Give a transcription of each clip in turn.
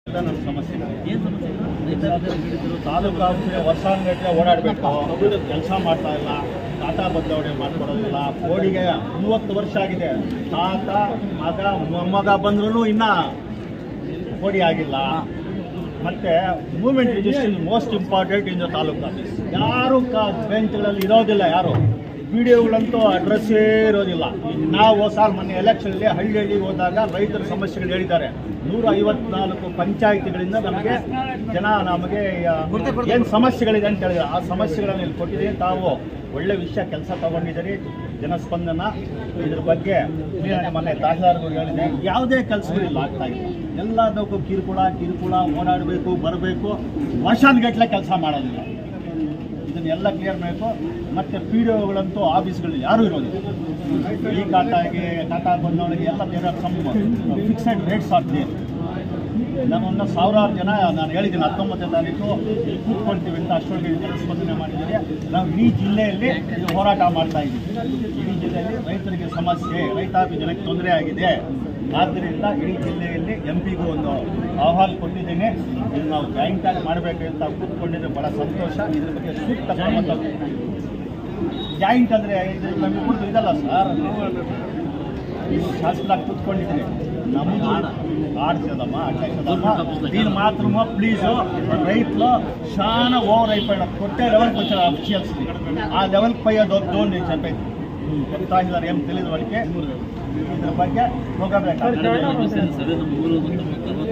ನನ್ನ ಸಮಸ್ಯೆ ಏನ್ ಸಮಸ್ಯೆ ಇದೆ? ರೈತ ವಿಚಾರ ಹೇಳಿದ್ರು ತಾಲೂಕು ಆಫೀಸ್ಗೆ ವರ್ಷಾನುಗಟ್ಟಲೆ ಓಡಾಡಬೇಕು ಕೆಲಸ ಮಾಡ್ತಾ ಇಲ್ಲ ಟಾಟಾ ಬದಲಾವಣೆ ಮಾಡ್ಕೊಡೋದಿಲ್ಲ ಕೋಡಿಗೆ ಮೂವತ್ತು ವರ್ಷ ಆಗಿದೆ ತಾತ ಮಗ ಮೊಮ್ಮಗ ಬಂದ್ರೂ ಇನ್ನ ಕೋಡಿ ಆಗಿಲ್ಲ ಮತ್ತೆ movement registration most important in the taluk office ಯಾರು ಕಾ ಬೆಂಚ್ಗಳಲ್ಲಿ ಇರೋದಿಲ್ಲ ಯಾರು ವಿಡಿಯೋಗಳಂತೂ ಅಡ್ರೆಸ್ಸೇ ಇರೋದಿಲ್ಲ ನಾವು ಸಾರ್ ಮೊನ್ನೆ ಎಲೆಕ್ಷನಲ್ಲಿ ಹಳ್ಳಿ ಹಳ್ಳಿಗೆ ಹೋದಾಗ ರೈತರ ಸಮಸ್ಯೆಗಳು ಹೇಳಿದ್ದಾರೆ ನೂರ ಐವತ್ನಾಲ್ಕು ಪಂಚಾಯಿತಿಗಳಿಂದ ನಮಗೆ ಜನ ನಮಗೆ ಏನು ಸಮಸ್ಯೆಗಳಿದೆ ಅಂತ ಹೇಳಿದ್ರೆ ಆ ಸಮಸ್ಯೆಗಳನ್ನು ಇಲ್ಲಿ ಕೊಟ್ಟಿದ್ದೀವಿ ತಾವು ಒಳ್ಳೆ ವಿಷಯ ಕೆಲಸ ತಗೊಂಡಿದ್ದೀರಿ ಜನಸ್ಪಂದನ ಇದ್ರ ಬಗ್ಗೆ ಕ್ಲಿಯರ್ ಮೊನ್ನೆ ತಹಸೀಲ್ದಾರ್ಗಳು ಹೇಳಿದೆ ಯಾವುದೇ ಕೆಲಸಗಳಿಲ್ಲ ಆಗ್ತಾ ಇಲ್ಲ ಎಲ್ಲದಕ್ಕೂ ಕಿರುಕುಳ ಕಿರುಕುಳ ಓಡಾಡಬೇಕು ಬರಬೇಕು ವರ್ಷಾನುಗಟ್ಟಲೆ ಕೆಲಸ ಮಾಡೋದಿಲ್ಲ ಇದನ್ನೆಲ್ಲ ಕ್ಲಿಯರ್ ಬೇಕು ಮತ್ತೆ ಪಿ ಡಿ ಒಗಳಂತೂ ಆಫೀಸ್ಗಳಲ್ಲಿ ಯಾರೂ ಇರೋದಿಲ್ಲ ಈ ಟಾಟಾಗೆ ಟಾಟಾ ಬಂದವಳಿಗೆ ಎಲ್ಲ ಬೇರೆ ಕಮ್ ಫಿಕ್ಸೆಡ್ ರೇಟ್ಸ್ ಆಗ್ತಿದೆ ನಮ್ಮನ್ನ ಸಾವಿರಾರು ಜನ ನಾನು ಹೇಳಿದ್ದೀನಿ ಹತ್ತೊಂಬತ್ತನೇ ತಾರೀಕು ಇಲ್ಲಿ ಕೂತ್ಕೊಳ್ತೀವಿ ಅಂತ ಅಷ್ಟೊಳಗೆ ಜನಸ್ಪಂದನೆ ಮಾಡಿದ್ದೀರಿ ನಾವು ಇಡೀ ಜಿಲ್ಲೆಯಲ್ಲಿ ಇದು ಹೋರಾಟ ಮಾಡ್ತಾ ಇದ್ದೀವಿ ಇಡೀ ಜಿಲ್ಲೆಯಲ್ಲಿ ರೈತರಿಗೆ ಸಮಸ್ಯೆ ರೈತಾಪಿ ಜನಕ್ಕೆ ತೊಂದರೆ ಆಗಿದೆ ಆದ್ದರಿಂದ ಇಡೀ ಜಿಲ್ಲೆಯಲ್ಲಿ ಎಂ ಪಿಗೂ ಒಂದು ಆಹ್ವಾನ ಕೊಟ್ಟಿದ್ದೇನೆ ಇದು ನಾವು ಜಾಯಿಂಟ್ ಆಗಿ ಮಾಡಬೇಕು ಅಂತ ಕೂತ್ಕೊಂಡಿದ್ರೆ ಬಹಳ ಸಂತೋಷ ಇದ್ರ ಬಗ್ಗೆ ಸೂಕ್ತ ಕ್ರಮ ತಗೋ- ಜಾಯಿಂಟ್ ಅಂದರೆ ಇದು ನಮಗೆ ಇದಲ್ಲ ಸರ್ ನೀವು ಶಾಸಕರಾಗಿ ಕೂತ್ಕೊಂಡಿದ್ದೀರಿ ನಮ್ಮದು ಆಡ್ಸದಮ್ಮ ಅಟ್ಟಾಯ್ತದಮ್ಮ ನೀನು ಮಾತ್ರ ಪ್ಲೀಸು ರೈತರು ಶಾನ ಓವರ್ అయిపోయాడు కొట్టే లెవెల్కి వచ్చారు అఫీషియల్స్ ఆ లెవెల్కి పోయేదొద్దు అని నేను చెప్పేది తహసీల్దార్ ఏం తెలియదు వాళ్ళకి ಇದ್ರ ಬಗ್ಗೆ ಹೋಗಬೇಕು ಸಮಸ್ಯೆ ಇದೆ ಸರ್ ನಮ್ಮ ಊರು ಒಂದು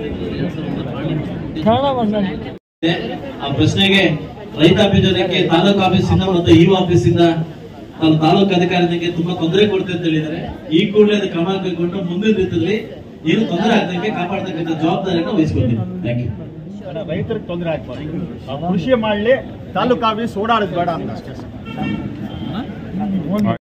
ನಲವತ್ತೈದು ಸಾವಿರದ ಇದೆ. ಆ ಪ್ರಶ್ನೆಗೆ ರೈತಾಪಿ ಜನಕ್ಕೆ ತಾಲೂಕು ಆಫೀಸಿಂದ ಮತ್ತು ಇ ಆಫೀಸಿಂದ ತಾವು ತಾಲೂಕು ಅಧಿಕಾರಿಗಳಿಗೆ ತುಂಬಾ ತೊಂದರೆ ಕೊಡ್ತೆ ಅಂತ ಹೇಳಿದ್ದಾರೆ ಈ ಕೂಡಲೇ ಅದು ಕ್ರಮ ಕೈಗೊಂಡು ಮುಂದಿನ ದಿನದಲ್ಲಿ ಏನು ತೊಂದರೆ ಆಗದಂಗೆ ಕಾಪಾಡತಕ್ಕಂಥ ಜವಾಬ್ದಾರಿಯನ್ನು ವಹಿಸ್ಕೊಂಡಿದ್ದೀನಿ ಥ್ಯಾಂಕ್ ಯು ರೈತರಿಗೆ ತೊಂದರೆ ಆಗ್ಬಾರ್ದು ಆ ಕೃಷಿ ಮಾಡಲಿ ತಾಲೂಕು ಆಫೀಸ್ ಓಡಾಡೋದು ಬೇಡ ಅಂತ ಅಷ್ಟೇ ಸರ್